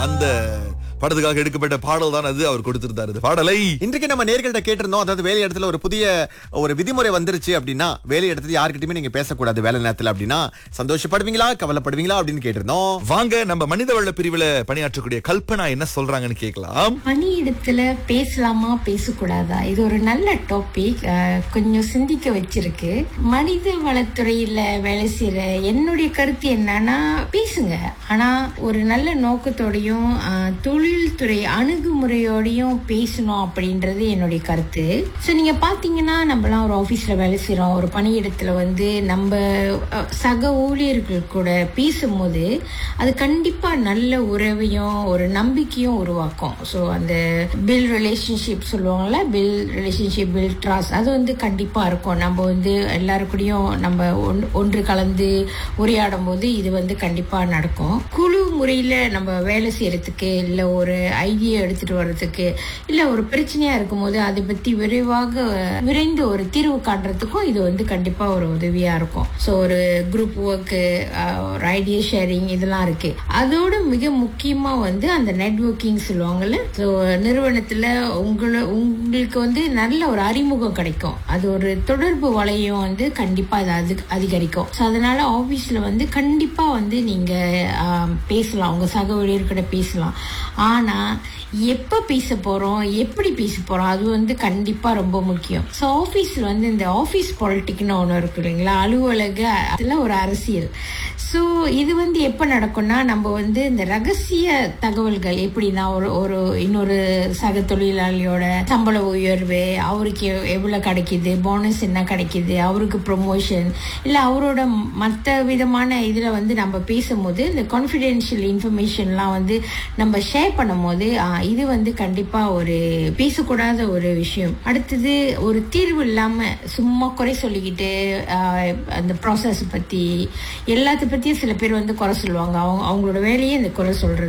அந்த படத்துக்காக எடுக்கப்பட்ட பாடல் தான் அது அவர் கொடுத்திருந்தாரு இந்த பாடலை இன்றைக்கு நம்ம நேர்கள்ட்ட கேட்டிருந்தோம் அதாவது வேலை இடத்துல ஒரு புதிய ஒரு விதிமுறை வந்துருச்சு அப்படின்னா வேலை இடத்துல யார்கிட்டயுமே நீங்க பேசக்கூடாது வேலை நேரத்துல அப்படின்னா சந்தோஷப்படுவீங்களா கவலைப்படுவீங்களா அப்படின்னு கேட்டிருந்தோம் வாங்க நம்ம மனிதவள பிரிவுல பணியாற்றக்கூடிய கல்பனா என்ன சொல்றாங்கன்னு கேட்கலாம் பணியிடத்துல பேசலாமா பேசக்கூடாதா இது ஒரு நல்ல டாபிக் கொஞ்சம் சிந்திக்க வச்சிருக்கு மனித வளத்துறையில வேலை செய்யற என்னுடைய கருத்து என்னன்னா பேசுங்க ஆனா ஒரு நல்ல நோக்கத்தோடையும் அஹ், தொழில்துறை அணுகுமுறையோடையும் பேசணும் அப்படின்றது என்னுடைய கருத்து ஸோ நீங்க பாத்தீங்கன்னா நம்மலாம் ஒரு ஆபீஸ்ல வேலை செய்றோம் ஒரு பணியிடத்துல வந்து நம்ம அஹ், சக ஊழியர்கள் கூட பேசும்போது அது கண்டிப்பா நல்ல உறவையும் ஒரு நம்பிக்கையும் உருவாக்கும் ஸோ அந்த பில் ரிலேஷன்ஷிப் சொல்லுவாங்கல்ல பில் ரிலேஷன்ஷிப் பில் ட்ராஸ்ட் அது வந்து கண்டிப்பா இருக்கும் நம்ம வந்து எல்லாரு கூடயும் நம்ம ஒன்று ஒன்று கலந்து உரையாடும் போது இது வந்து கண்டிப்பா நடக்கும் குழு முறையில நம்ம வேலை செய்யறதுக்கு இல்ல ஒரு ஐடியா எடுத்துட்டு வர்றதுக்கு இல்ல ஒரு பிரச்சனையா இருக்கும்போது அதை பத்தி விரைவாக விரைந்து ஒரு தீர்வு காட்டுறதுக்கும் இது வந்து கண்டிப்பா ஒரு உதவியா இருக்கும் ஸோ ஒரு குரூப் ஒர்க்கு ஒரு ஐடியா ஷேரிங் இதெல்லாம் இருக்கு அதோட மிக முக்கியமா வந்து அந்த நெட்வொர்க்கிங் சொல்லுவாங்கல்ல ஸோ நிறுவனத்துல உங்களை உங்களுக்கு வந்து நல்ல ஒரு அறிமுகம் கிடைக்கும் அது ஒரு தொடர்பு வலையம் வந்து கண்டிப்பா அது அது அதிகரிக்கும் ஸோ அதனால ஆபீஸ்ல வந்து கண்டிப்பா வந்து நீங்க ஆம், பேசலாம் உங்க சக ஊழியர்கிட்ட பேசலாம் ஆனா எப்ப பேச போறோம் எப்படி பேச போறோம் அது வந்து கண்டிப்பா ரொம்ப முக்கியம் ஸோ ஆபீஸ்ல வந்து இந்த ஆபீஸ் பாலிட்டிக்னு ஒன்று இருக்கு இல்லைங்களா அலுவலக அதுல ஒரு அரசியல் ஸோ இது வந்து எப்போ நடக்கும்னா நம்ம வந்து இந்த ரகசிய தகவல்கள் எப்படின்னா ஒரு ஒரு இன்னொரு சக தொழிலாளியோட சம்பள உயர்வு அவருக்கு எவ்- எவ்வளவு கிடைக்குது போனஸ் என்ன கிடைக்குது அவருக்கு ப்ரொமோஷன் இல்லை அவரோட மற்ற விதமான இதில் வந்து நம்ம பேசும்போது இந்த கான்ஃபிடென்ஷியல் இன்ஃபர்மேஷன்லாம் வந்து நம்ம ஷேர் பண்ணும்போது ஆ, இது வந்து கண்டிப்பாக ஒரு பேசக்கூடாத ஒரு விஷயம் அடுத்தது ஒரு தீர்வு இல்லாமல் சும்மா குறை சொல்லிக்கிட்டு ஆ, அந்த ப்ராசஸ் பற்றி எல்லாத்த பற்றியும் சில பேர் வந்து குறை சொல்லுவாங்க அவங்க அவங்களோட வேலையே இந்த குறை சொல்றது